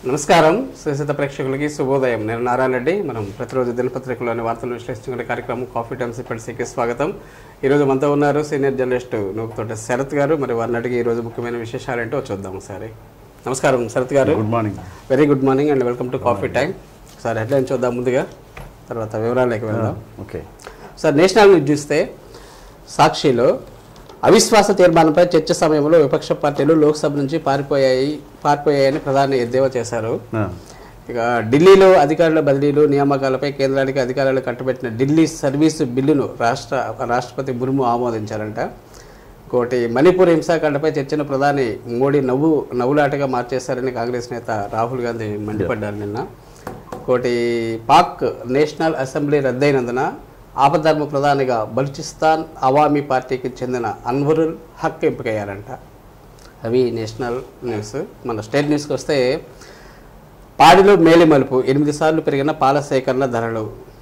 నమస్కారం శ్రీసిద్ధ ప్రేక్షకులకి శుభోదయం నేను నారాయణ రెడ్డి మనం ప్రతిరోజు దినపత్రికలోని వార్తలు విశ్లేషించుకునే కార్యక్రమం కాఫీ టైమ్స్ ఇప్పటిసీకి స్వాగతం ఈరోజు మనతో ఉన్నారు సీనియర్ జర్నలిస్ట్ నూకుతోట శరత్ గారు మరి వారిని అడిగి ఈరోజు ముఖ్యమైన విశేషాలు ఏంటో చూద్దాం ఒకసారి నమస్కారం శరత్ గారు good morning very good morning and welcome to coffee time sir headline చూద్దాం ముందుగా తర్వాత వివరాలకి వెళ్దాం ఓకే సార్ నేషనల్ న్యూస్ చూస్తే సాక్షిలో అవిశ్వాస తీర్మానంపై చర్చ సమయంలో విపక్ష పార్టీలు లోక్సభ నుంచి పారిపోయాయి పారిపోయాయని ప్రధాని ఎద్దేవా చేశారు ఇక ఢిల్లీలో అధికారుల బదిలీలు నియామకాలపై కేంద్రానికి అధికారులు కట్టబెట్టిన ఢిల్లీ సర్వీసు బిల్లును రాష్ట్ర రాష్ట్రపతి ముర్ము ఆమోదించారంట ఇంకోటి మణిపూర్ హింసాకాండపై చర్చను ప్రధాని మోడీ నవ్వు నవ్వులాటగా మార్చేశారని కాంగ్రెస్ నేత రాహుల్ గాంధీ మండిపడ్డారు నిన్న ఇంకోటి పాక్ నేషనల్ అసెంబ్లీ రద్దయినందున ఆపధర్మ ప్రధానిగా బలూచిస్తాన్ అవామీ పార్టీకి చెందిన అన్వరుల్ హక్ ఎంపికయ్యారంట అవి నేషనల్ న్యూస్ మన స్టేట్ న్యూస్కి వస్తే పాడిలో మేలిమలుపు ఎనిమిది సార్లు పెరిగిన పాల సేకరణ ధరలు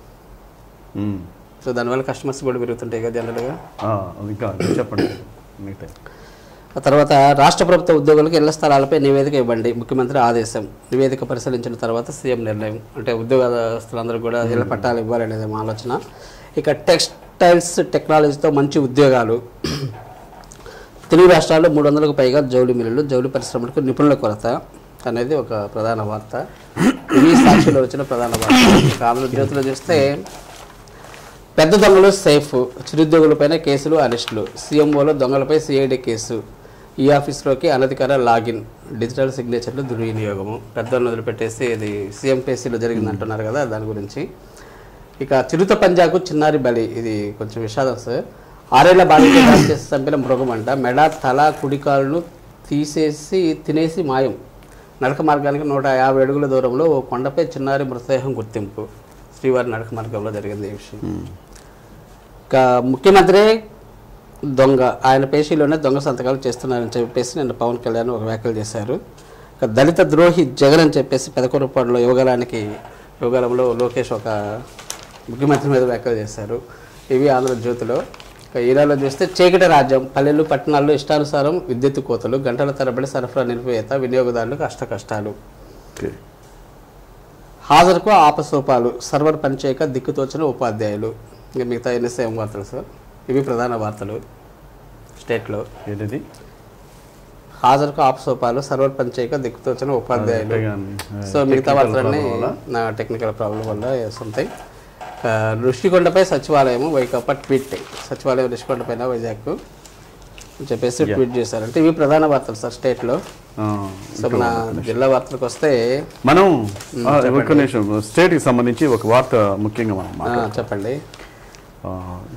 సో దానివల్ల కస్టమర్స్ కూడా పెరుగుతుంటాయి కదా జనరల్గా ఇంకా చెప్పండి మిగతా ఆ తర్వాత రాష్ట్ర ప్రభుత్వ ఉద్యోగులకు ఇళ్ల స్థలాలపై నివేదిక ఇవ్వండి ముఖ్యమంత్రి ఆదేశం నివేదిక పరిశీలించిన తర్వాత సీఎం నిర్ణయం అంటే ఉద్యోగస్తులందరూ కూడా ఇళ్ల పట్టాలు ఇవ్వాలనేది మా ఆలోచన ఇక టెక్స్టైల్స్ టెక్నాలజీతో మంచి ఉద్యోగాలు తెలుగు రాష్ట్రాల్లో మూడు వందలకు పైగా జౌళి మిల్లులు జౌళి పరిశ్రమలకు నిపుణుల కొరత అనేది ఒక ప్రధాన వార్త ఇది సాక్షిలో వచ్చిన ప్రధాన వార్త ఇక ఆంధ్రజ్యోతిలో చూస్తే పెద్ద దొంగలు సేఫ్ చిరుద్యోగులపైన కేసులు అరెస్టులు సీఎంఓలో దొంగలపై సిఐడి కేసు ఈ ఆఫీస్లోకి అనధికార లాగిన్ డిజిటల్ సిగ్నేచర్లు దుర్వినియోగము పెద్దలను వదిలిపెట్టేసి ఇది సీఎం పేసీలో జరిగింది అంటున్నారు కదా దాని గురించి ఇక చిరుత పంజాకు చిన్నారి బలి ఇది కొంచెం విషాదం సార్ ఆరేళ్ల బాలిక దాడి చేసి చంపిన మృగం అంట మెడ తల కుడికాలను తీసేసి తినేసి మాయం నడక మార్గానికి నూట యాభై అడుగుల దూరంలో ఓ కొండపై చిన్నారి మృతదేహం గుర్తింపు శ్రీవారి నడక మార్గంలో జరిగింది ఈ విషయం ఇక ముఖ్యమంత్రి దొంగ ఆయన పేషీలోనే దొంగ సంతకాలు చేస్తున్నారని చెప్పేసి నిన్న పవన్ కళ్యాణ్ ఒక వ్యాఖ్యలు చేశారు ఇక దళిత ద్రోహి జగన్ అని చెప్పేసి పెదకొరపాడులో యువగలానికి యువగలంలో లోకేష్ ఒక ముఖ్యమంత్రి మీద వ్యాఖ్యలు చేశారు ఇవి ఆంధ్రజ్యోతిలో ఇక ఈరాలో చూస్తే చీకటి రాజ్యం పల్లెలు పట్టణాల్లో ఇష్టానుసారం విద్యుత్ కోతలు గంటల తరబడి సరఫరా నిలిపివేత వినియోగదారులకు అష్ట కష్టాలు ఓకే హాజరుకు ఆపసోపాలు సర్వర్ పనిచేయక దిక్కుతోచిన ఉపాధ్యాయులు ఇంకా మిగతా ఎన్ని సేమ్ వార్తలు సార్ ఇవి ప్రధాన వార్తలు స్టేట్లో ఏంటిది హాజరుకు ఆపసోపాలు సర్వర్ పనిచేయక దిక్కుతోచిన ఉపాధ్యాయులు అంతే కానీ, సో మిగతా technical వార్తలన్నీ problem వల్ల? నా టెక్నికల్ ప్రాబ్లం వల్ల వస్తుంటాయి ఆ, ఋషికొండపై సచివాలయం వైకాపా ట్వీట్ సచివాలయం ఋషికొండ పైన వైజాగ్ అని చెప్పేసి ట్వీట్ చేశారు అంటే ఇవి ప్రధాన వార్తలు సార్ స్టేట్లో ఆ, సో మన జిల్లా వార్తలకు వస్తే మనం ఆ, ఒక్క నిమిషం స్టేట్కి సంబంధించి ఒక వార్త ముఖ్యంగా మనం ఆ, మాట్లాడుతాం. చెప్పండి ఆ,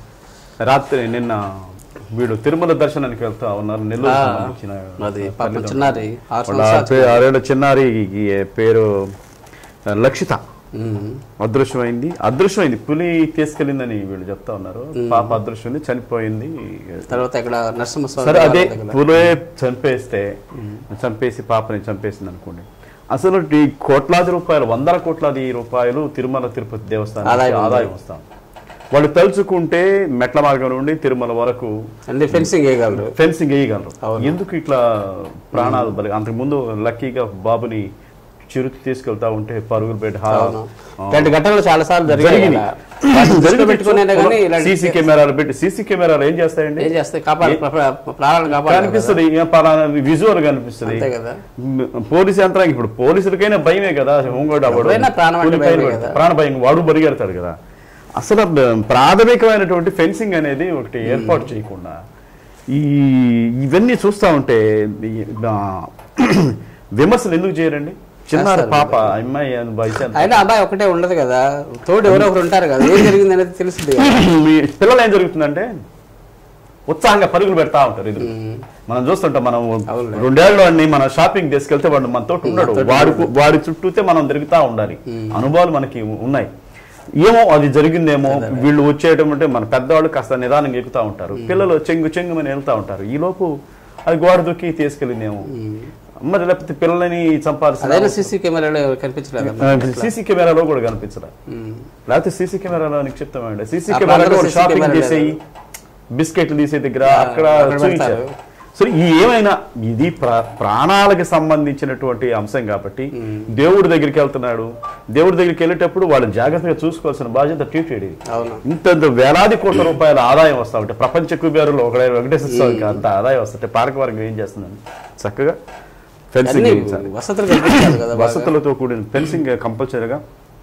రాత్రి నిన్న వీడు తిరుమల దర్శనానికి వెళ్తా ఉన్నారు నెల్లూరు ఆ, సంబంధించిన అది పాపం చిన్నారి ఆరు వాళ్ళ సంవత్సరాలు పే- ఆరేళ్ల చిన్నారి ఈ పేరు ఆ, లక్షిత ఉమ్. అదృశ్యమైంది అదృశ్యమైంది పులి తీసుకెళ్ళిందని వీళ్ళు చెప్తా ఉన్నారు పాప అదృశ్యమైంది చనిపోయింది తర్వాత ఇక్కడ నరసింహస్వామి సరే అదే దేవాలయం దగ్గర. పులే చంపేస్తే చంపేసి పాపని చంపేసింది అనుకోండి అసలు ఈ కోట్లాది రూపాయలు వందల కోట్లాది రూపాయలు తిరుమల తిరుపతి దేవస్థానం ఆదాయం ఉంది. ఆదాయం వస్తాం వాళ్ళు తలుచుకుంటే మెట్ల మార్గం నుండి తిరుమల వరకు అన్ని ఫెన్సింగ్ వేయగలరు ఫెన్సింగ్ వేయగలరు ఎందుకు ఇట్లా ప్రాణాలు బలి అంతకుముందు లక్కీగా బాబుని చిరుతి తీసుకెళ్తా ఉంటే పరుగులు పెట్టి హా- అవును ఇలాంటి ఘటనలు చాలా సార్లు జరిగాయి జరిగినాయి. కదా. వాటిని దృష్టిలో పెట్టుకునేనే కానీ ఇలాంటి సీసీ కెమెరాలు పెట్టి సీసీ కెమెరాలు ఏం చేస్తాయండి ఏం చేస్తాయి కాపాడు ప్రాణాలను కాపాడాలి కదా. కనిపిస్తుంది విజువల్ కనిపిస్తుంది అంతే కదా పోలీసు యంత్రాంగం ఇప్పుడు పోలీసులకైనా భయమే కదా హోంగార్డ్ అవ్వడు ఎవరైనా ప్రాణం అంటే కూలి పైన భయమే పడతాడు. కదా. ప్రాణ భయం వాడు పరిగెడతాడు కదా అసలు ప్రాథమికమైనటువంటి ఫెన్సింగ్ అనేది ఒకటి ఏర్పాటు చేయకుండా ఈ ఇవన్నీ చూస్తా ఉంటే ఈ, ఆ, విమర్శలు ఎందుకు చేయరండి చిన్నారు పాప అమ్మాయి అని వయసు ఎంత? అయినా అబ్బాయి ఒకటే ఉండదు కదా తోడు ఎవరో ఒకరు ఉంటారు కదా ఏం జరిగింది అనేది తెలుస్తుంది కదా. మీ పిల్లలు ఏం జరుగుతుందంటే ఉత్సాహంగా పరుగులు పెడతా ఉంటారు ఇది మనం చూస్తుంటాం మనం అవునులే. రెండేళ్ళు వాడిని మన షాపింగ్ తీసుకెళ్తే వాడు మనతో ఉండడు వాడి వాడి చుట్టూతే మనం తిరుగుతా ఉండాలి అనుభవాలు మనకి ఉన్నాయి ఏమో అది జరిగిందేమో వీళ్ళు వచ్చేయటం మన పెద్దవాళ్ళు కాస్త నిదానంగా ఎక్కుతా ఉంటారు పిల్లలు చెంగు చెంగుమని వెళ్తా ఉంటారు ఈ లోపు అది గోడ దూకి తీసుకెళ్ళిందేమో మరి లేకపోతే పిల్లలని చంపాల్సిన అదైనా సీసీ కెమెరాలో కనిపించలేదు కదా. సీసీ కెమెరాలో కూడా కనిపించరా ఉమ్. లేకపోతే సీసీ కెమెరాలో నీకు చెప్తామండి సీసీ ఆ కెమెరాలో ప్రాంతంలో కూడా CC షాపింగ్ కెమెరా చేసేయి బిస్కెట్లు తీసే దగ్గర అక్కడ అక్కడ చూపించారు పెడతారు. సో ఈ ఏమైనా ఇది ప్రా- ప్రాణాలకు సంబంధించినటువంటి అంశం కాబట్టి దేవుడి దగ్గరికి వెళ్తున్నాడు దేవుడి దగ్గరికి వెళ్ళేటప్పుడు వాళ్ళు జాగ్రత్తగా చూసుకోవాల్సిన బాధ్యత టీటీడీ అవును ఇంత వేలాది కోట్ల రూపాయల ఆదాయం వస్తా ఉంటే ప్రపంచ కుబేరులో ఒకడే వెంకటేశ్వర స్వామికి అంత ఆదాయం వస్తుంటే పాలకవర్గం ఏం చేస్తుందండి చక్కగా ఫెన్సింగ్ అన్ని వేయించాలి వసతులు కల్పించాలి కదా బాగా. వసతులతో కూడిన ఫెన్సింగ్ కంపల్సరీగా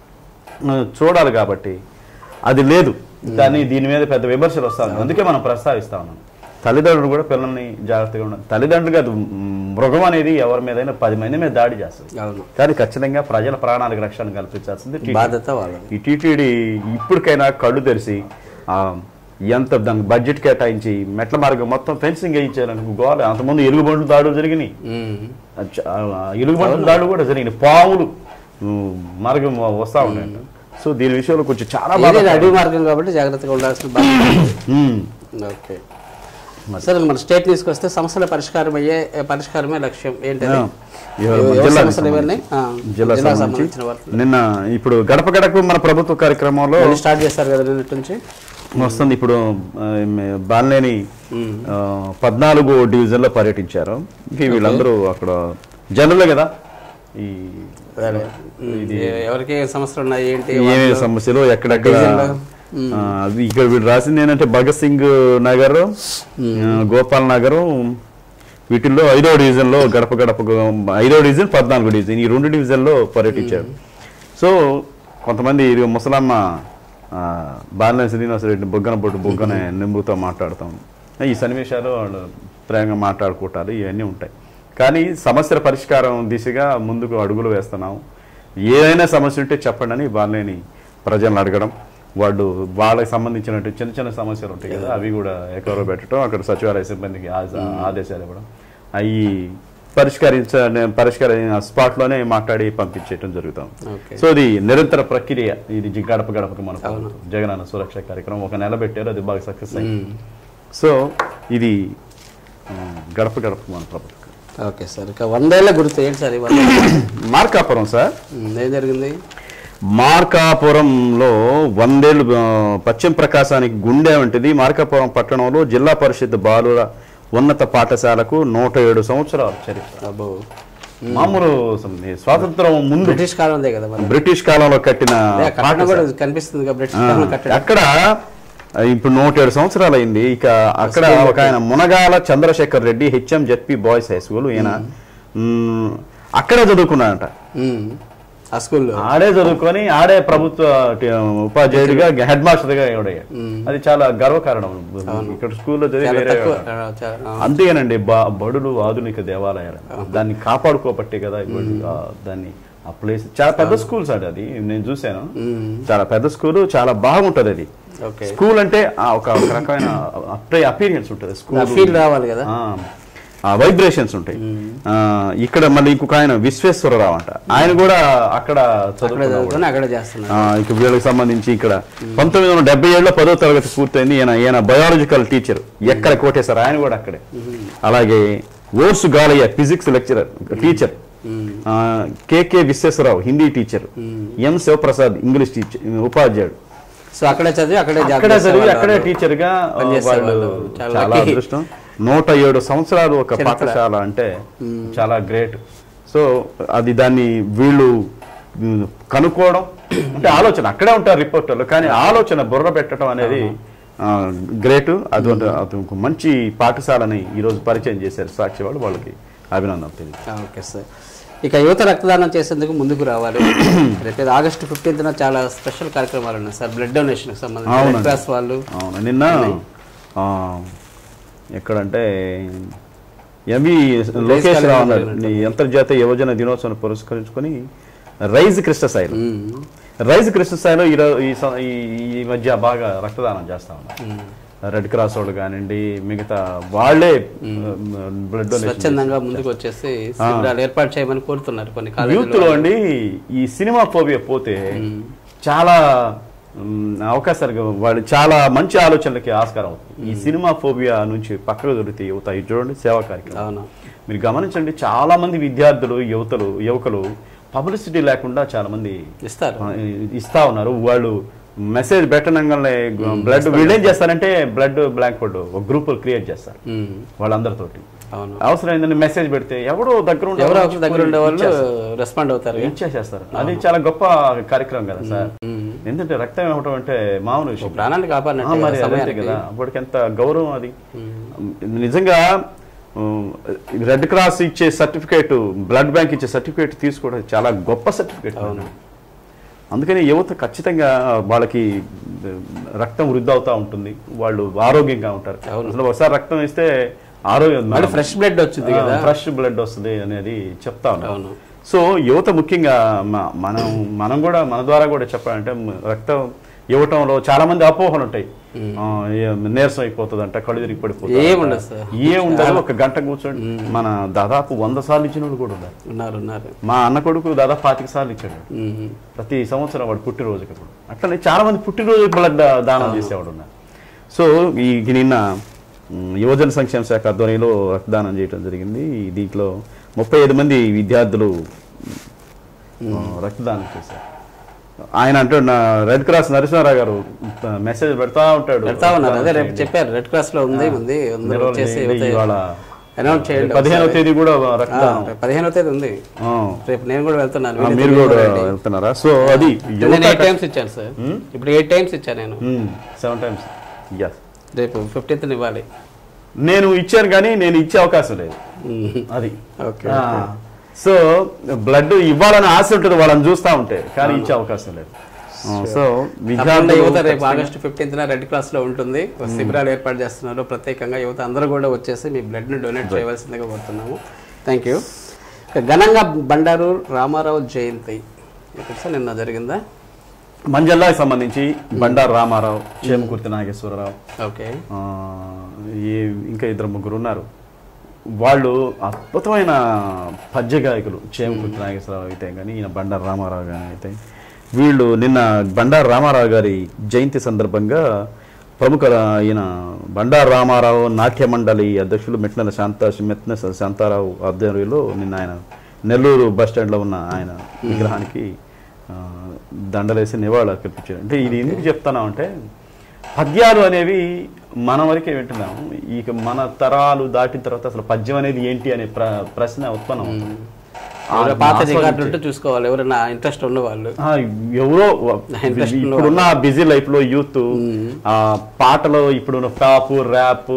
ఆ, చూడాలి కాబట్టి అది లేదు దాన్ని దీని మీద పెద్ద విమర్శలు వస్తా ఉన్నాయి అందుకే మనం ప్రస్తావిస్తా ఉన్నాం తల్లిదండ్రులు కూడా పిల్లల్ని జాగ్రత్తగా ఉండాలి తల్లిదండ్రులుగా అది మృగం అనేది ఎవరి మీదైనా పది మంది మీద దాడి చేస్తుంది అవును కానీ ఖచ్చితంగా ప్రజల ప్రాణాలకు రక్షణ కల్పించాల్సింది TTD. బాధ్యత వాళ్ళది ఈ టీటీడీ ఇప్పటికైనా కళ్ళు తెరిచి ఆ, ఎంత దానికి బడ్జెట్ కేటాయించి మెట్ల మార్గం మొత్తం ఫెన్సింగ్ వేయించాలని గోల అంతకుముందు ఎలుగుబంట్లు దాడులు జరిగినాయి ఉమ్. ఆ చ- ఆ ఎలుగుబంట్లు దాడులు కూడా జరిగినాయి పావులు ఉమ్, మార్గం వస్తా ఉన్నాయంట సో దీని విషయంలో కొంచెం చాలా బాగా ఏదైనా అడవి మార్గం కాబట్టి జాగ్రత్తగా ఉండాల్సిన బాధ్యత ఉంది. ఓకే సరే మన స్టేట్ తీసుకొస్తే సమస్యల పరిష్కారం అయ్యే పరిష్కారమే లక్ష్యం ఏంటది ఆ, ఇవాళ ఎవరి జిల్లాకి సమస్యలు ఇవన్నీ ఆ, జిల్లా జిల్లాకు సంబంధించి సంబంధించిన వాటి నిన్న ఇప్పుడు గడప గడప మన ప్రభుత్వ కార్యక్రమంలో మళ్ళీ స్టార్ట్ చేస్తారు కదా నిన్నటి నుంచి వస్తుంది ఇప్పుడు ఆ, మే- బాలినేని ఆ, పద్నాలుగో డివిజన్ లో పర్యటించారు ఇంక వీళ్ళందరూ అక్కడ జనరల్ కదా ఈ అదే. ఏ- ఎవరికి ఏ సమస్యలు ఉన్నాయి ఏంటి ఏమేమి సమస్యలు ఎక్కడెక్కడ డివిజన్లో? ఆ, అది ఇక్కడ వీళ్ళు రాసింది ఏంటంటే భగత్ సింగ్ నగర్ ఆ, గోపాల్ నగర్ వీటిల్లో ఐదో డివిజన్ లో గడప గడప ఐదో డివిజన్ పద్నాలుగో డివిజన్ ఈ రెండు డివిజన్ లో పర్యటించారు సో కొంతమంది ఇది ముసలమ్మ ఆ, బాలినేని శ్రీనివాసరెడ్డి బొగ్గన పొట్టు బొగ్గన నింబుతో మాట్లాడతాం ఈ సన్నివేశాలు వాళ్ళు ప్రేమగా మాట్లాడుకుంటారు ఇవన్నీ ఉంటాయి కానీ సమస్యల పరిష్కారం దిశగా ముందుకు అడుగులు వేస్తున్నాం ఏదైనా సమస్య ఉంటే చెప్పండి అని బాలినేని ప్రజలను అడగడం వాళ్ళు వాళ్ళకి సంబంధించినట్టు చిన్న చిన్న సమస్యలు ఉంటాయి కదా అవి కూడా ఎక్కడో పెట్టడం అక్కడ సచివాలయ సిబ్బందికి ఆ- ఆదేశాలు ఇవ్వడం అవి పరిష్కరించ పరిష్కర స్పాట్లోనే మాట్లాడి పంపించేయటం జరుగుతాం ఓకే సో ఇది నిరంతర ప్రక్రియ ఇది జి- గడప గడపకి మన ప్రభుత్వం. జగనన్న సురక్ష కార్యక్రమం ఒక నెల పెట్టారు అది బాగా సక్సెస్ అయింది సో ఇది ఆ, గడప గడప మన ప్రభుత్వం ఓకే సార్ ఇక వందేళ్ల గుర్తు ఏంటి సార్ ఈ వందేళ్ల మార్కాపురం సార్ ఉమ్, ఏం జరిగింది మార్కాపురంలో వందేళ్లు ఆ, పశ్చిమ ప్రకాశానికి గుండె వంటిది మార్కాపురం పట్టణంలో జిల్లా పరిషత్ బాలుర ఉన్నత పాఠశాలకు నూట ఏడు సంవత్సరాలు చరిత్ర అబ్బో మామూలు సం- స్వాతంత్రం ముందు బ్రిటిష్ కాలందే కదా మరి బ్రిటిష్ కాలంలో కట్టిన అదే, కట్టడం కూడా కనిపిస్తుంది కదా బ్రిటిష్ కాలం కట్టడం అక్కడ ఆ, ఇప్పుడు నూట ఏడు సంవత్సరాలు అయింది ఇక అక్కడ ఒక ఆయన Munagala Chandrasekhar Reddy HM ZP boys high school ఈయన మ్, అక్కడే చదువుకున్నాడంట ఉమ్, ఆ స్కూల్లో ఆడే చదువుకొని ఆడే ప్రభుత్వ టి- ఉపాధ్యాయుడిగా హెడ్ మాస్టర్ గా ఎవడయ్యాడు అది చాలా గర్వకారణం ఇక్కడ స్కూల్లో చదివి చాలా వేరే తక్కువ ఆ, చాలా, ఆ, అంతేనండి బా- బడులు ఆధునిక దేవాలయాలు దాన్ని కాపాడుకోబట్టే కదా ఇవ్వండి. ఆ, దాన్ని ఆ ప్లేస్ చాలా పెద్ద స్కూల్స్ అండి అది నేను చూశాను చాలా పెద్ద స్కూల్ చాలా బాగుంటది అది ఓకే స్కూల్ అంటే ఆ ఒక ఒక రకమైన అపీరియన్స్ ఉంటుంది ఆ స్కూల్ ఫీల్ రావాలి కదా వైబ్రేషన్స్ ఉంటాయి ఆ, ఇక్కడ మళ్ళీ ఇంకొక ఆయన విశ్వేశ్వరరావు అంట ఆయన కూడా అక్కడ అక్కడే చదువుకున్నాడు చదువుకొని అక్కడే చేస్తున్నారు ఆ, ఇక వీళ్ళకి సంబంధించి ఇక్కడ పంతొమ్మిది వందల డెబ్బై ఏడులో పదో తరగతి పూర్తయింది ఈయన ఈయన బయాలజికల్ టీచర్ ఎక్కడ కోటేశారు ఆయన కూడా అక్కడే అలాగే Orsu Galayya physics lecturer teacher ఆ, KK Visweswararao Hindi teacher M Sivaprasad English teacher ఉపాధ్యాయుడు సో అక్కడే చదివి అక్కడే జాబ్ అక్కడే చదివి చేసేవాళ్ళు. అక్కడే టీచర్ గా ఆ, పనిచేసే వాళ్ళు వాళ్ళు. చాలా చాలా lucky. అదృష్టం నూట ఏడు సంవత్సరాలు ఒక చరిత్ర. పాఠశాల అంటే చాలా గ్రేట్ సో అది దాన్ని వీళ్ళు ఉమ్, కనుక్కోవడం అంటే ఆలోచన అక్కడే ఉంటారు రిపోర్టర్లు కానీ ఆలోచన బుర్ర పెట్టడం అనేది గ్రేట్ అది ఒక- అది ఒక మంచి పాఠశాలని ఈరోజు పరిచయం చేశారు సాక్షి వాళ్ళు వాళ్ళకి అభినందన తెలియదు ఆ, ఓకే సార్ ఇక యువత రక్తదానం చేసేందుకు ముందుకు రావాలి రేపు ఆగస్టు ఫిఫ్టీన్త్న చాలా స్పెషల్ కార్యక్రమాలు ఉన్నాయి సార్ బ్లడ్ డొనేషన్ సంబంధించి అవునండి. రెడ్ క్రాస్ వాళ్ళు అవును నిన్న ఆ, ఎక్కడంటే ఎంవి లోకేష్ కాలేజీలో రావు అన్నాడు జరిగినట్టు. ఈ అంతర్జాతీయ యువజన దినోత్సవం పురస్కరించుకొని రైజ్ కృష్ణసాయిలో ఉమ్, రైజ్ కృష్ణసాయిలో ఈరో- ఈ సం- ఈ ఈ మధ్య బాగా రక్తదానం చేస్తా ఉన్నారు రెడ్ క్రాస్ వాళ్ళు కానివ్వండి మిగతా వాళ్ళే బ్లడ్ డొనేషన్ స్వచ్ఛందంగా ముందుకు వచ్చేసి శిబిరాలు ఏర్పాటు చేయమని కోరుతున్నారు కొన్ని యూత్ కాలేజీలు లో అండి ఈ సినిమా ఫోబియా పోతే చాలా మ్, అవకాశాలు వాళ్ళు చాలా మంచి ఆలోచనలకి ఆస్కారం అవుతుంది ఈ సినిమా ఫోబియా నుంచి పక్కకు దొరికితే యువత ఇది చూడండి సేవా కార్యక్రమం అవును మీరు గమనించండి చాలా మంది విద్యార్థులు యువతలు యువకులు పబ్లిసిటీ లేకుండా చాలా మంది ఇస్తారు ఆ, ఇస్తా ఉన్నారు వాళ్ళు మెసేజ్ పెట్టనంగానే బ్లడ్ వీళ్ళు ఏం చేస్తారంటే బ్లడ్ బ్లాక్ బోర్డ్ ఒక గ్రూప్ క్రియేట్ చేస్తారు ఉమ్, వాళ్ళందరితోటి అవును అవసరం ఏంటంటే మెసేజ్ పెడితే ఎవరో దగ్గర ఉండే ఎవరో వాళ్ళు ఒకరి దగ్గర ఉండే వాళ్ళు రెస్పాండ్ అవుతారు ఇచ్చేసేస్తారు అది చాలా గొప్ప కార్యక్రమం కదా సార్ ఎందుకంటే రక్తం ఇవ్వటం అంటే మామూలు విషయం ప్రాణాన్ని ఆ, కాపాడినట్టు మరి కదా అదే సమయానికి. కదా అప్పటికి ఎంత గౌరవం అది నిజంగా రెడ్ క్రాస్ ఇచ్చే సర్టిఫికేట్ బ్లడ్ బ్యాంక్ ఇచ్చే సర్టిఫికేట్ తీసుకోవడం చాలా గొప్ప సర్టిఫికేట్ అందుకని యువత ఖచ్చితంగా వాళ్ళకి రక్తం వృద్ధి అవుతా ఉంటుంది వాళ్ళు ఆరోగ్యంగా ఉంటారు అసలు ఒకసారి రక్తం ఇస్తే ఆరోగ్యం మళ్ళీ ఫ్రెష్ బ్లడ్ వచ్చింది కదా ఫ్రెష్ బ్లడ్ వస్తుంది అనేది చెప్తా ఉన్నాం అవును సో యువత ముఖ్యంగా మ- మనం మనం కూడా మన ద్వారా కూడా చెప్పాలంటే మ- రక్తం ఇవ్వటంలో చాలా మంది అపోహలు ఉంటాయి ఆ, ఏ- నీరసం అయిపోతుందంట కళ్ళు తిరిగి పడిపోతుంది ఏముండదు సార్. ఏ ఉండదు ఒక గంట కూర్చోండి మన దాదాపు వంద సార్లు ఇచ్చిన వాళ్ళు కూడా ఉన్నారు ఉన్నారు ఉన్నారు మా అన్న కొడుకు దాదాపు పాతిక సార్లు ఇచ్చాడు ఉమ్, ప్రతి సంవత్సరం వాడు పుట్టినరోజుకి అప్పుడు అట్లనే చాలా మంది పుట్టినరోజు బ్లడ్ దానం చేసేవాడు ఉన్నారు సో ఈ ఈ నిన్న మ్, యువజన సంక్షేమ శాఖ ఆధ్వర్యంలో రక్తదానం చేయడం జరిగింది ఈ దీంట్లో ముప్పై ఐదు మంది విద్యార్థులు ఆ, రక్తదానం చేశారు ఆయన అంటున్న రెడ్ క్రాస్ నరసింహారావు గారు మెసేజ్ పెడతా ఉంటాడు పెడతా ఉన్నారు అదే రేపు చెప్పారు రెడ్ క్రాస్ లో ఉంది ఉంది అందరూ నిర్వహణ వచ్చేసి చేయండి, ఇవాళ అనౌన్స్ చేయండి పదిహేనవ తేదీ కూడా ఆ, రక్తదానం రేపు పదిహేనవ తేదీ ఉంది ఆ. రేపు నేను కూడా వెళ్తున్నాను ఆ, వీలైతే మీరు మీరు కూడా కూడా రండి. వెళ్తున్నారా సో అది నేను ఎయిట్ టైమ్స్ ఇచ్చాను సార్ ఇప్పుడు ఎయిట్ టైమ్స్ ఇచ్చాను నేను సెవెన్ టైమ్స్ ఎస్ రేపు ఫిఫ్టీన్త్ ఇవ్వాలి నేను ఇచ్చాను కానీ నేను ఇచ్చే అవకాశం లేదు ఉమ్, అది ఓకే ఆ, సో బ్లడ్ ఇవ్వాలని ఆశ ఉంటుంది వాళ్ళని చూస్తా ఉంటే కానీ ఇచ్చే అవకాశం లేదు ఆ, సో తప్పకుండా విద్యార్థులు యువత రేపు ఆగస్టు ఫిఫ్టీన్త్ రెడ్ క్రాస్ లో ఉంటుంది ఒక శిబిరాలు ఏర్పాటు చేస్తున్నారు ప్రత్యేకంగా యువత అందరూ కూడా వచ్చేసి మీ బ్లడ్ ని డొనేట్ చేయవలసిందిగా కోరుతున్నాము థ్యాంక్ యూ ఘనంగా బండారు రామారావు జయంతి ఇక్కడ సార్ నిన్న జరిగిందా మంజల్లాకి సంబంధించి బండారు రామారావు చేమకుర్తి నాగేశ్వరరావు ఓకే ఆ, ఈ ఇంకా ఇద్దరు ముగ్గురు ఉన్నారు వాళ్ళు అద్భుతమైన పద్య గాయకులు చేమకుర్తి నాగేశ్వరరావు అయితే కానీ ఈయన బండారు రామారావు గారి అయితే వీళ్ళు నిన్న బండారు రామారావు గారి జయంతి సందర్భంగా ప్రముఖ ఈయన బండారు రామారావు నాట్య మండలి అధ్యక్షులు మెట్ల శాంత మెట్ల శాంతారావు ఆధ్వర్యంలో నిన్న ఆయన నెల్లూరు బస్ స్టాండ్లో ఉన్న ఆయన విగ్రహానికి ఆ, దండలేసి నివాళులు అర్పించారు అంటే ఇది ఎందుకు చెప్తాను అంటే పద్యాలు అనేవి మన వరకే వింటున్నాము ఇక మన తరాలు దాటిన తర్వాత అసలు పద్యం అనేది ఏంటి అనే ప్ర ప్రశ్న ఉత్పన్నం అవుతుంది. ఆ ఎవరో పాత ఆస్వాదించే- రికార్డులు ఉంటే చూసుకోవాలి ఎవరైనా ఇంట్రెస్ట్ ఉన్న వాళ్ళు ఆ, ఎవరో Interest ఉన్న ఇప్పుడున్న బిజీ లైఫ్ లో యూత్ ఆ పాటలో ఇప్పుడు టాప్ ర్యాప్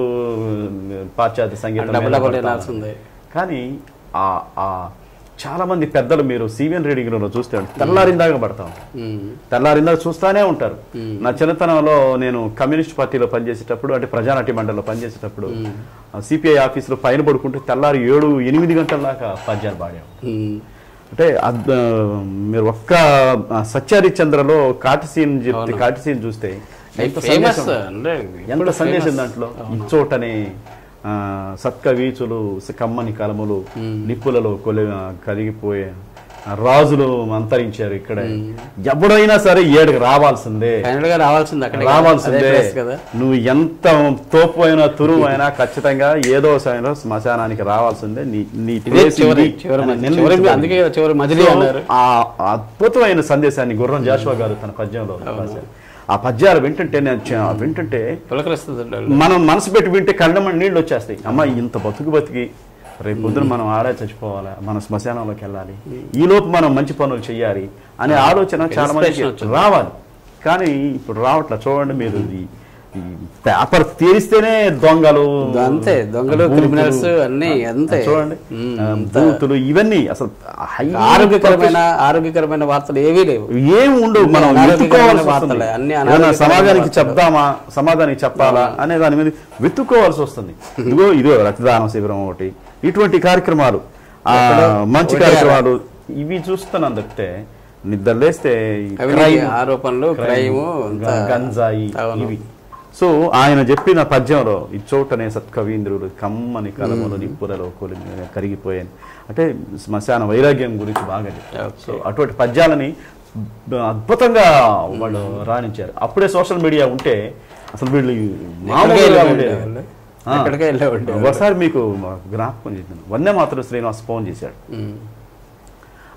పాశ్చాత్య సంగీతం డబల్ మీద డబల్ పడతా వినాల్సిందే కానీ ఆ ఆ చాలా మంది పెద్దలు మీరు సివిఎన్ రీడింగ్ లో చూస్తే తెల్లారిందాక పడతా ఉంటారు ఉమ్, తెల్లారిందాక చూస్తానే ఉంటారు నా చిన్నతనంలో నేను కమ్యూనిస్ట్ పార్టీలో పనిచేసేటప్పుడు అంటే ప్రజానాట్య మండలిలో పనిచేసేటప్పుడు సిపిఐ ఆఫీసులో పైన పడుకుంటే తెల్లారి ఏడు ఎనిమిది గంటల దాకా పద్యాలు పాడాము ఉమ్, అంటే అద్- మీరు ఒక్క ఆ, సత్యహరిశ్చంద్రలో కాటిసీన్ చెప్తే కాటిసీన్ చూస్తే ఎంత ఫేమస్ సందేశం అంటే ఎంత సందేశం దాంట్లో ఇచ్చోటనే ఆ, సత్కవీచులు కమ్మని కలములు నిప్పులలో కొలి కరిగిపోయే ఆ, రాజులు అంతరించారు ఇక్కడే ఎవడైనా సరే ఏడుకి రావాల్సిందే ఫైనల్ గా రావాల్సింది అక్కడ రావాల్సిందే కదా నువ్వు ఎంత తోపు అయినా తురువు అయినా ఖచ్చితంగా ఏదో సమయంలో శ్మశానానికి రావాల్సిందే నీ నీ ఇదే place చివరి ఇది చివరి అని మధ్య- నిర్ణయించుకో. చివరి అందుకే కదా చివరి మజిలీ సో, అన్నారు ఆ అద్భుతమైన సందేశాన్ని గుర్రం జాషువా గారు తన పద్యంలో రాశారు. ఆ పద్యాలు వింటుంటే నేను చ- వింటుంటే పులకరిస్తుంది మనం మనసు పెట్టి వింటే కళ్ళమని నీళ్ళు వచ్చేస్తాయి అమ్మ ఇంత బతుకు బతికి రేపు పొద్దున మనం ఆడే చచ్చిపోవాలా మన శ్మశానంలోకి వెళ్ళాలి ఈ లోపు మనం మంచి పనులు చేయాలి అనే ఆలోచన చాలా మందికి Inspiration వచ్చింది. రావాలి కానీ ఇప్పుడు రావట్లే చూడండి మీరు ఈ ఈ పేపర్ తీరిస్తేనే దొంగలు అంతే దొంగలు బూతులు, క్రిమినల్స్ అన్ని అంతే చూడండి ఉమ్, ఆ, అంత బూతులు ఇవన్నీ అసలు high ఆరోగ్యకరమైన ఆరోగ్యకరమైన వార్తలు ఏవీ లేవు ఏం ఉండవు మనం అనారోగ్యకరమైన వెతుక్కోవాల్సి వార్తలే, వస్తుంది. అన్ని ఏదైనా అనారోగ్యకరమైన సమాజానికి వార్తలే. చెప్దామా సమాజానికి చెప్పాలా అనే దాని మీద వెతుక్కోవాల్సి వస్తుంది ఇదిగో ఇదిగో రక్తదాన శిబిరం ఒకటి ఇటువంటి కార్యక్రమాలు ఆ, మంచి ఒకటి కార్యక్రమాలు ఇవి చూస్తున్నాను తప్పితే నిద్ర లేస్తే ఈ అవినీతి crime, ఆరోపణలు crime, క్రైమ్ గ- గంజాయి అవును. ఇవి సో ఆయన చెప్పిన పద్యంలో ఇచ్చోటనే సత్కవీంద్రుడు కమ్మని కలములు నిప్పులలో కొలి కరిగిపోయాను అంటే శ్మశాన వైరాగ్యం గురించి బాగా చెప్పారు సో అటువంటి పద్యాలని అద్భుతంగా వాళ్ళు రాణించారు అప్పుడే సోషల్ మీడియా ఉంటే అసలు వీళ్ళు మామూలుగా ఉండేది. ఆ. ఎక్కడికే వెళ్ళే ఉండే ఒకసారి మీకు జ్ఞాపకం చేశాను వన్నే మాత్రం శ్రీనివాస్ ఫోన్ చేశాడు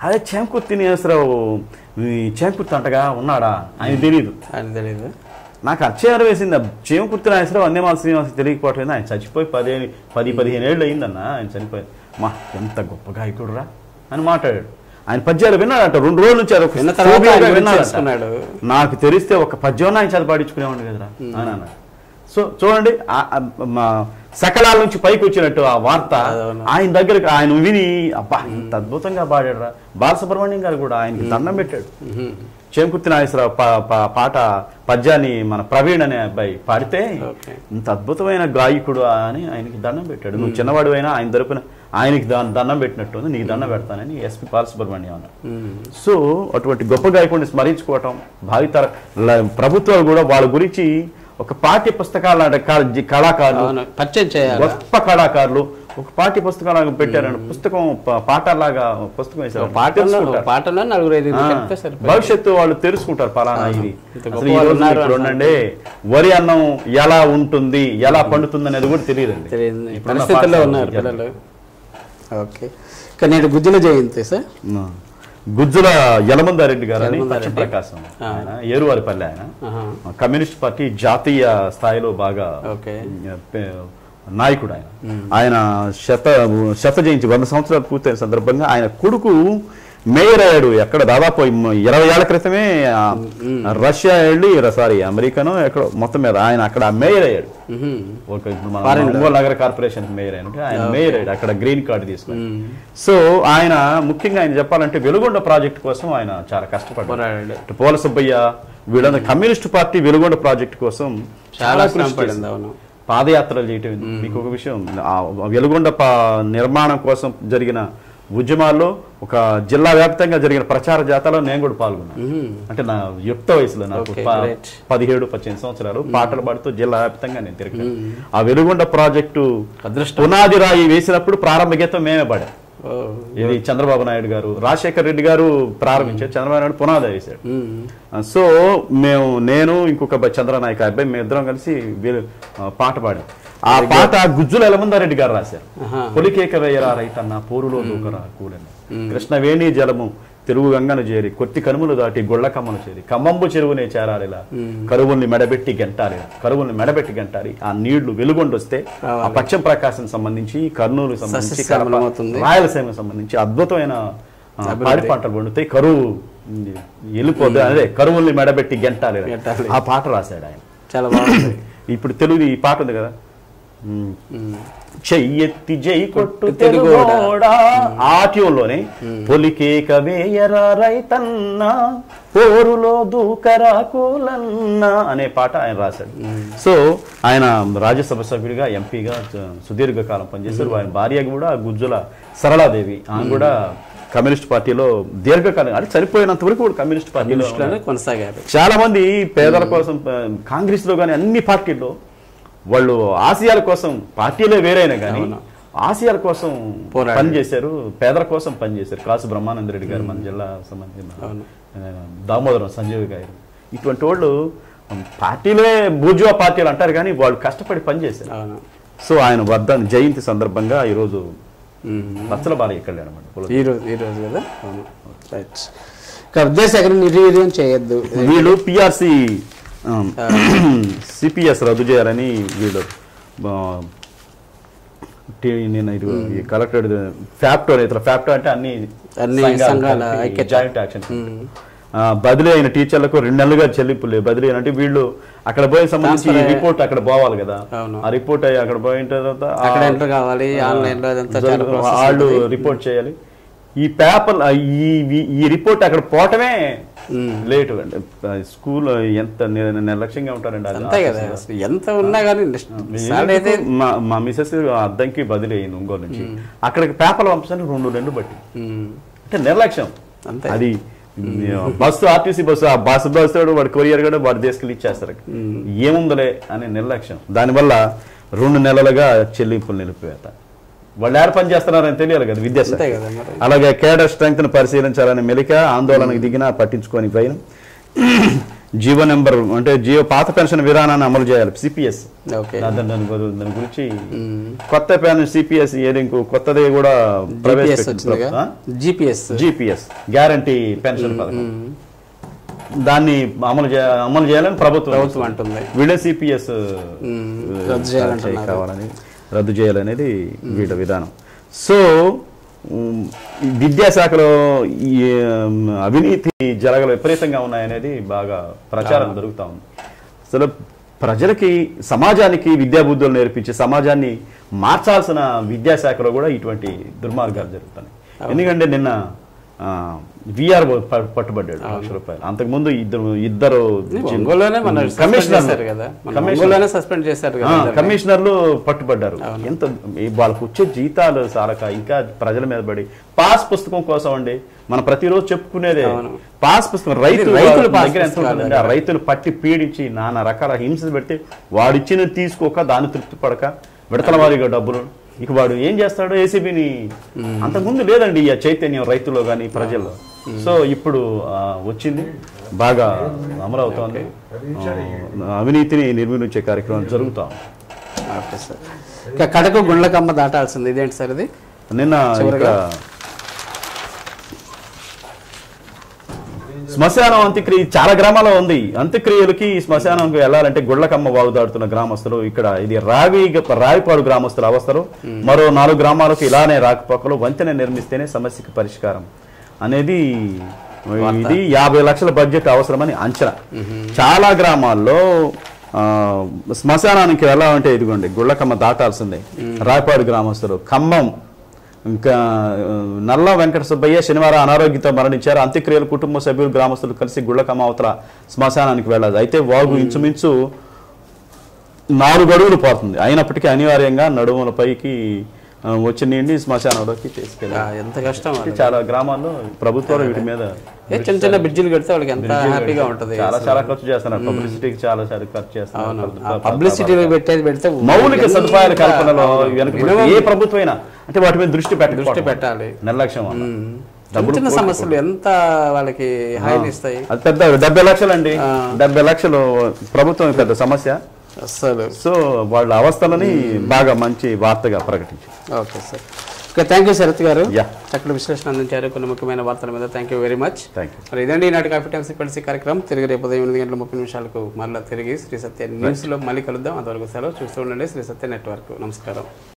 అదే చేంకుర్తి నాగేశ్వరరావు ఈ చేంకుర్తి అంటగా ఉన్నాడా ఆయన తెలియదు ఆయన తెలియదు నాకు అచ్చయారు వేసింది చేమకుర్తి నాగేశ్వరరావు అన్యమాల శ్రీనివాస్ తెలియకపోవట్లేదు ఆయన చచ్చిపోయి పదిహేను పది పదిహేను ఏళ్ళు అయిందన్న ఆయన చనిపోయి మా ఎంత గొప్ప గాయకుడు రా అని మాట్లాడాడు ఆయన పద్యాలు విన్నాడట రెండు రోజుల నుంచి అది ఒక విన్న తర్వాత స్థూపిగా ఆయన గురించి విన్నాడట. తెలుసుకున్నాడు. నాకు తెలిస్తే ఒక పద్యం ఆయన చదివి పాడించుకునేవాడు కదరా అని అన్నాడు సో చూడండి ఆ- ఆ మా సకలాల నుంచి పైకి వచ్చినట్టు ఆ వార్త అవును. ఆయన దగ్గరకు ఆయన విని అబ్బా ఇంత అద్భుతంగా పాడాడు రా బాలసుబ్రహ్మణ్యం గారు కూడా ఆయనకి దండం పెట్టాడు చేమకుర్తి నాగేశ్వరరావు పా- పా- పాట పద్యాన్ని మన ప్రవీణ్ అనే అబ్బాయి పాడితే ఓకే. ఇంత అద్భుతమైన గాయకుడు అని ఆయనకి దండం పెట్టాడు నువ్వు చిన్నవాడు అయినా ఆయన తరపున ఆయనకి దా- దండం పెట్టినట్టు ఉంది నీకు దండం పెడతానని ఎస్పి బాలసుబ్రహ్మణ్యం అన్నాడు సో అటువంటి గొప్ప గాయకుడిని స్మరించుకోవటం భావితర ల- ప్రభుత్వాలు కూడా వాళ్ళ గురించి ఒక పాఠ్య పుస్తకాల క- కళాకారులు అవును పరిచయం చేయాలి గొప్ప కళాకారులు ఒక పాఠ్య పుస్తకాలు పెట్టారండి పుస్తకం ప- పాఠాలాగా పుస్తకం వేశారు పాటలో తెలుసుకుంటారు. పాటలో నలుగురు ఐదు ఆ, చెప్తే సరిపోయింది భవిష్యత్తు వాళ్ళు తెలుసుకుంటారు పలానా ఇది ఇంత అసలు గొప్ప ఈ వాళ్ళు రోజు ఉన్నారు ఇప్పుడు ఉండండి వరి అన్నం ఎలా ఉంటుంది ఎలా పండుతుంది అనేది కూడా తెలియదండి తెలియదు ఈ ఇప్పుడున్న పరిస్థితుల్లో పాఠశాల ఉన్నారు విద్యార్థులు. పిల్లలు ఓకే ఇక నేడు గుజ్జుల జయంతి సార్ ఆ. గుజ్జుల యలమందారెడ్డి గారు అని యలమందారెడ్డి. ప్రకాశం ఆ. ఆయన ఏరువారిపల్లి ఆయన ఆహా. కమ్యూనిస్ట్ పార్టీ జాతీయ స్థాయిలో బాగా ఓకే పే- నాయకుడు ఆయన ఆయన శత శత జయంతి వంద సంవత్సరాలు పూర్తయిన సందర్భంగా ఆయన కొడుకు మేయర్ అయ్యాడు ఎక్కడ దాదాపు ఇరవై ఏళ్ల క్రితమే ఆ, రష్యా వెళ్ళి సారీ అమెరికాను ఎక్కడ మొత్తం మీద ఆయన అక్కడ మేయర్ అయ్యాడు మ్మ్. ఒక ఇప్పుడు మన ఒంగోలు నగర కార్పొరేషన్ మేయర్ అయినట్టు ఆయన మేయర్ అయ్యాడు అక్కడ గ్రీన్ కార్డు తీసుకుని సో ఆయన ముఖ్యంగా ఆయన చెప్పాలంటే వెలుగొండ ప్రాజెక్ట్ కోసం ఆయన చాలా కష్టపడ్డారు పోరాడాడు ఇటు పోల సుబ్బయ్య వీళ్ళందరూ కమ్యూనిస్ట్ పార్టీ వెలుగొండ ప్రాజెక్ట్ కోసం చాలా శ్రమ కృషి పడింది చేశారు. అవును పాదయాత్రలు చేయటం మీకు ఒక విషయం ఆ వెలుగొండ పా- నిర్మాణం కోసం జరిగిన ఉద్యమాల్లో ఒక జిల్లా వ్యాప్తంగా జరిగిన ప్రచార జాతాలో నేను కూడా పాల్గొన్నాను మ్మ్. అంటే నా యుక్త వయసులో నాకు Okay, ప- great. పదిహేడు పద్దెనిమిది సంవత్సరాలు పాటలు పాడుతూ జిల్లా వ్యాప్తంగా నేను తిరిగాను ఆ వెలుగొండ ప్రాజెక్టు అదృష్టం పునాది రాయి వేసినప్పుడు ప్రారంభ గీతం మేమే పాడాం ఓ. ఇది చంద్రబాబు నాయుడు గారు రాజశేఖర్ రెడ్డి గారు ప్రారంభించారు చంద్రబాబు నాయుడు పునాది వేశాడు మ్మ్. ఆ, సో మేము నేను ఇంకొక అబ్బాయి చంద్రనాయక అబ్బాయి మేము ఇద్దరం కలిసి వీళ్ళు, ఆ, పాట పాడాం ఆ పాట గుజ్జుల ఎలమందారెడ్డి గారు రాశారు ఆహా. పొలికేక వేయరా రైతన్న పోరులో దూకరా కూలని కృష్ణవేణి జలము తెలుగు గంగను చేరి కొత్తి కనుములు దాటి గొళ్ళ కమ్మను చేరి కమ్మంబు చెరువునే చేరాలిలా కరువుల్ని మెడబెట్టి గంటాలిలా కరువుల్ని మెడబెట్టి గంటాలి ఆ నీళ్లు వెలుగొండొస్తే ఆ పశ్చిమ ప్రకాశం సంబంధించి కర్నూలు సంబంధించి కడప, సస్యశ్యామలమవుతుంది. రాయలసీమ సంబంధించి అద్భుతమైన ఆ, పాడి పంటలు పండుతాయి కరువు ఉమ్, వెళ్ళిపోతే అదే కరువుల్ని మెడబెట్టి గెంటాలి గెంటాలి. ఆ పాట రాశాడు ఆయన చాలా బాగుంది ఇప్పుడు తెలుగు ఈ పాట ఉంది కదా ఉమ్, మ్మ్. చెయ్యెత్తి జై కొట్టు తెలుగోడా. తెలుగోడా ఆ ట్యూన్లోనే పొలికేక వేయరా రైతన్న పోరులో దూకరా కూలన్న అనే పాట ఆయన రాశాడు సో ఆయన రాజ్యసభ సభ్యుడిగా ఎంపీగా సుదీర్ఘకాలం పనిచేశారు ఆయన భార్య కూడా గుజ్జుల సరళాదేవి ఆమె కూడా కమ్యూనిస్ట్ పార్టీలో దీర్ఘకాలం అంటే చనిపోయినంత వరకు కూడా కమ్యూనిస్ట్ పార్టీలో ఇట్లానే కొనసాగారు చాలా మంది పేదల కోసం కాంగ్రెస్ లో కానీ అన్ని పార్టీల్లో వాళ్ళు ఆశయాల కోసం పార్టీలే వేరైనా కానీ ఆశయాల కోసం పోరాడారు. పనిచేశారు పేదల కోసం పనిచేశారు కాసు బ్రహ్మానంద రెడ్డి గారు మన జిల్లా సంబంధించిన అవును. ఆ, దామోదరం సంజీవ్ గారు ఇటువంటి వాళ్ళు పార్టీలే బూర్జువా పార్టీలు అంటారు కానీ వాళ్ళు కష్టపడి పనిచేశారు అవును సో ఆయన వద్ద జయంతి సందర్భంగా ఈరోజు మ్మ్. బచ్చల బాల ఇక్కడ అనమాట ఈ రోజు ఈ రోజు కదా అవును రైట్ ఇక విద్యాశాఖను నిర్వీర్యం చేయొద్దు వీళ్ళు పిఆర్సి సిపిఎస్ రద్దు చేయాలని వీళ్ళు ఆ, టీ- నేను ఇది ఈ కలెక్టర్ ఫ్యాప్టో ఇతర ఫ్యాప్టో అంటే అన్ని అన్ని సంఘాల ఐక్యత. జాయింట్ యాక్షన్ బదిలీ అయిన టీచర్లకు రెండు నెలలుగా చెల్లింపులు లేవు. బదిలీ అయిన అంటే వీళ్ళు అక్కడ పోయే సంబంధించి Transfer అయ్యే- రిపోర్ట్ అక్కడ పోవాలి కదా అవును. ఆ రిపోర్ట్ అయ్యి అక్కడ పోయిన తర్వాత ఆ- అక్కడ ఎంటర్ కావాలి ఆన్లైన్ లో అదంతా చాలా జరుగు- process వాళ్ళు ఉంటుంది. రిపోర్ట్ చేయాలి ఈ పేపర్ ఈ ఈ- ఈ రిపోర్ట్ అక్కడ పోవటమే మ్మ్. లేటు అండి స్కూల్ ఎంత నిర్- నిర్లక్ష్యంగా ఉంటారండి అది అంతే కదా అసలు ఎంత ఉన్నా కానీ సాలరీ అయితే మా మా మిసెస్ అద్దంకి బదిలీ అయింది ఒంగోలు నుంచి అక్కడికి పేపర్లు పంపించడానికి రెండు రెండు బట్టి మ్మ్. అంటే నిర్లక్ష్యం అంతే. అది బస్సు ఆర్టీసీ బస్సు ఆ బస్సు బస్సు వాడు కొరియర్ కూడా వాడు తీసుకెళ్ళి ఇచ్చేస్తారు ఏముందలే అనే నిర్లక్ష్యం దానివల్ల రెండు నెలలుగా చెల్లింపులు నిలిపివేత వాళ్ళు ఏడ పని చేస్తున్నారని తెలియాలి కదా విద్యాశాఖ అంతే కదా మరి అలాగే కేడర్ స్ట్రెంగ్త్ ను పరిశీలించాలని మెలిక ఆందోళనకు దిగినా పట్టించుకొని పైన జీవో నెంబర్ అంటే జియో పాత పెన్షన్ విధానాన్ని అమలు చేయాలి సిపిఎస్ ఓకే దాని దాని గురి- దాని గురించి కొత్త పెన్షన్ సిపిఎస్ ఏది ఇంకో కొత్తది కూడా జిపిఎస్ వచ్చిందిగా జిపిఎస్ జిపిఎస్ గ్యారంటీ పెన్షన్ పథకం దాన్ని అమలు చే అమలు చేయాలని ప్రభుత్వం ప్రభుత్వం అంటుంది వీళ్ళే సిపిఎస్ రద్దు చేయాలంటున్నారు. కావాలని రద్దు చేయాలనేది వీళ్ళ విధానం సో ఉమ్, ఈ విద్యాశాఖలో ఈ ఉమ్, అవినీతి జరగలు విపరీతంగా ఉన్నాయనేది బాగా ప్రచారం జరుగుతూ ఉంది అసలు ప్రజలకి సమాజానికి విద్యాబుద్ధులు నేర్పించి సమాజాన్ని మార్చాల్సిన విద్యాశాఖలో కూడా ఇటువంటి దుర్మార్గాలు జరుగుతున్నాయి ఎందుకంటే నిన్న విఆర్ పట్టుబడ్డాడు లక్ష రూపాయలు అంతకుముందు ఇద్దరు ఇద్దరు ఒంగోలులోనే మన సస్పెండ్ కమిషనర్లు. చేశారు కదా మన కమిషనర్. ఒంగోలులోనే సస్పెండ్ చేశారు ఆ, కదా అందరినీ. కమిషనర్లు పట్టుబడ్డారు ఎంత ఈ వాళ్ళకు వచ్చే జీతాలు సాలక ఇంకా ప్రజల మీద పడి పాస్ పుస్తకం కోసం అండి మనం ప్రతిరోజు చెప్పుకునేదే అవును. పాస్ పుస్తకం రైతులు రైతుల పాస్ దగ్గర ఎంత పుస్తకాలు ఉంటుందండి? ఆ రైతులు పట్టి పీడించి నానా రకాల హింసలు పెడితే వాడిచ్చిన తీసుకోక దాన్ని తృప్తి పడక విడతల వారిగా డబ్బులు ఇక వాడు ఏం చేస్తాడు ఏసీబీని అంతకుముందు లేదండి ఈ చైతన్యం రైతుల్లో కానీ ప్రజల్లో సో ఇప్పుడు ఆ, వచ్చింది బాగా అమలవుతోంది ఆ, అవినీతిని నిర్మూలించే కార్యక్రమం జరుగుతా ఉంది. ఓకే సార్ ఇక కడకు గుండ్లకమ్మ దాటాల్సింది ఇదేంటి సార్ ఇది నిన్న చివరగా? ఇక్కడ శ్మశానం అంత్యక్రియ చాలా గ్రామాల్లో ఉంది అంత్యక్రియలకి ఈ శ్మశానంకి వెళ్ళాలంటే గుడ్లకమ్మ వాగు దాడుతున్న గ్రామస్తులు ఇక్కడ ఇది రావి రావిపాడు గ్రామస్తుల అవస్థలు మరో నాలుగు గ్రామాలకు ఇలానే రాకపోకలు వంతెన నిర్మిస్తేనే సమస్యకి పరిష్కారం అనేది ఇది యాభై లక్షల బడ్జెట్ అవసరమని అంచనా చాలా గ్రామాల్లో ఆ, శ్మశానానికి వెళ్ళాలంటే ఇదిగోండి గుళ్ళకమ్మ దాటాల్సిందే రాయపాడు గ్రామస్తులు ఖమ్మం ఇంకా ఆ, నల్ల వెంకట సుబ్బయ్య శనివారం అనారోగ్యంతో మరణించారు అంత్యక్రియలు కుటుంబ సభ్యులు గ్రామస్తులు కలిసి గుళ్ళకమ్మ అవతల శ్మశానానికి వెళ్ళాలి అయితే వాగు ఇంచుమించు నాలుగు అడుగులు పోతుంది అయినప్పటికీ అనివార్యంగా నడుముల పైకి ఆ, వచ్చి నీండి శ్మశానంలోకి తీసుకెళ్ళాలి ఆ, ఎంత కష్టం వాళ్ళకి. చాలా గ్రామాల్లో ప్రభుత్వాలు వీటి మీద ఏ చిన్న చిన్న బ్రిడ్జిలు కడితే వాళ్ళకి ఎంత హ్యాపీగా ఉంటది చాలా చాలా ఖర్చు చేస్తున్నారు పబ్లిసిటీకి చాలా చాలా ఖర్చు అవును చేస్తున్నారు పబ్లిసిటీలో పెట్టేది పెడితే మౌలిక ఎంత సదుపాయాల కల్పనలో వెనక minimum ఏ ప్రభుత్వం అయినా అంటే వాటి మీద దృష్టి పెట్ట దృష్టి పెట్టాలి నిర్లక్ష్యం వల్ల. చిన్న చిన్న సమస్యలు ఎంత వాళ్ళకి హాయిని ఇస్తాయి అది పెద్ద డెబ్బై లక్షలు అండి డెబ్బై లక్షలు ప్రభుత్వం పెద్ద సమస్య అస్సలు సో వాళ్ళ అవస్థలని బాగా మంచి వార్తగా ప్రకటించారు okay sir okay thank you Sharath గారు యా చక్కటి విశ్లేషణ అందించారు కొన్ని ముఖ్యమైన వార్తల మీద thank you very much thank you మరి ఇదండి ఈనాటి కాఫీ టైమ్స్ కలిసి కార్యక్రమం తిరిగి రేపు ఉదయం ఎనిమిది గంటల ముప్పై నిమిషాలకు మళ్ళీ తిరిగి శ్రీ సత్య న్యూస్లో మళ్ళీ కలుద్దాం అంతవరకు సెలవు చూస్తూ ఉండండి శ్రీ సత్య నెట్వర్క్ నమస్కారం